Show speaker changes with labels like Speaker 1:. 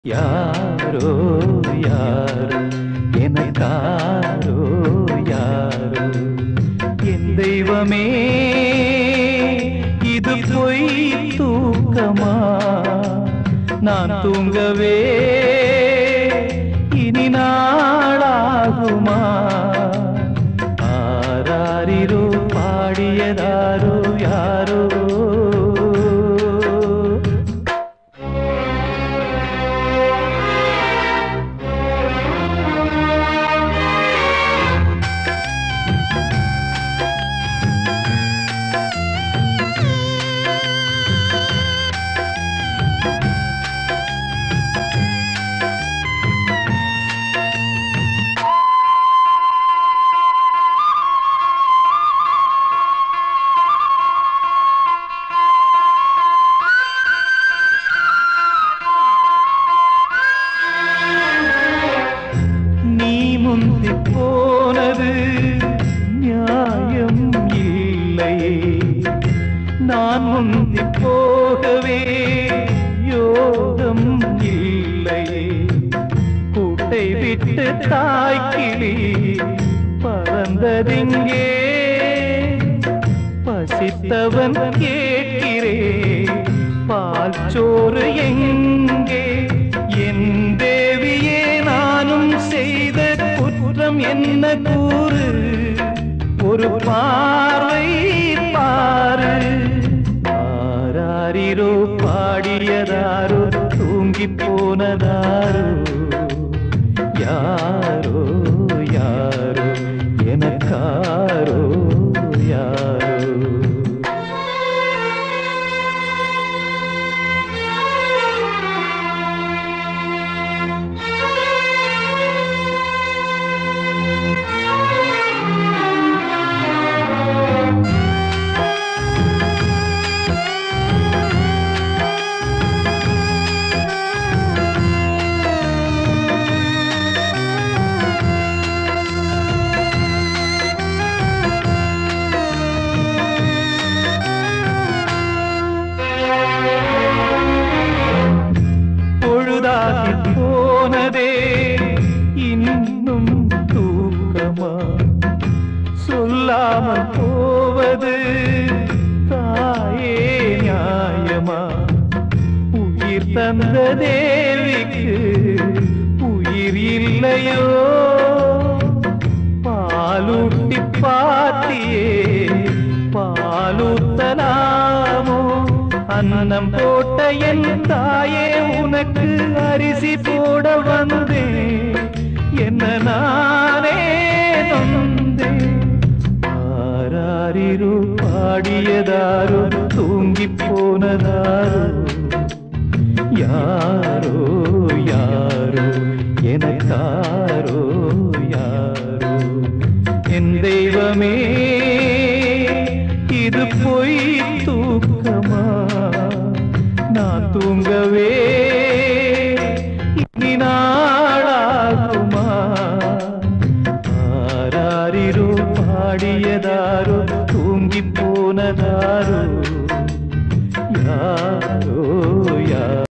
Speaker 1: யாரோ யாரோ எனக்காரோ யாரோ என் தெய்வமே இது பொய் தூக்கமா நான் தூங்கவே இனி நாளாகுமா ஆராரிரோ பாடியதாரோ யாரோ நீ முந்தி போனது நியாயம் இல்லை நான் முந்தி போகவே யோகம் இல்லை கூட்டை விட்டு தாய்க்கிளி பறந்ததிங்கே பசித்தவன் கேட்கிறே பால் சோறு எங்கே என் தேவியே நானும் செய்த குற்றம் என்ன கூறு ஒரு பார்வை பாரு ஆராரிரோ பாடியதாரோ தூங்கி போனதாரோ யாரோ யாரோ எனக்காரோ யாரோ பொழுதாகி போனதே இன்னும் தூக்கமா சொல்லாமல் போவது தாயே நியாயமா உயிர் தந்த தேவிக்கு உயிர் இல்லையோ பாலூட்டி பாத்தியே பாலூத்தலாமோ அன்னம் போட்ட என் தாயே உனக்கு அரிசி போட வந்தேன் என்ன நானே நொந்தேன் ஆராரிரு பாடியதாரோ தூங்கி போனதாரோ யாரோ யாரோ எனக்காரோ யாரோ என் தெய்வமே இது பொய் தூக்கமா நான் தூங்கவே இனி நாளாகுமா ஆராரிரோ பாடியதாரோ தூங்கி போனதாரோ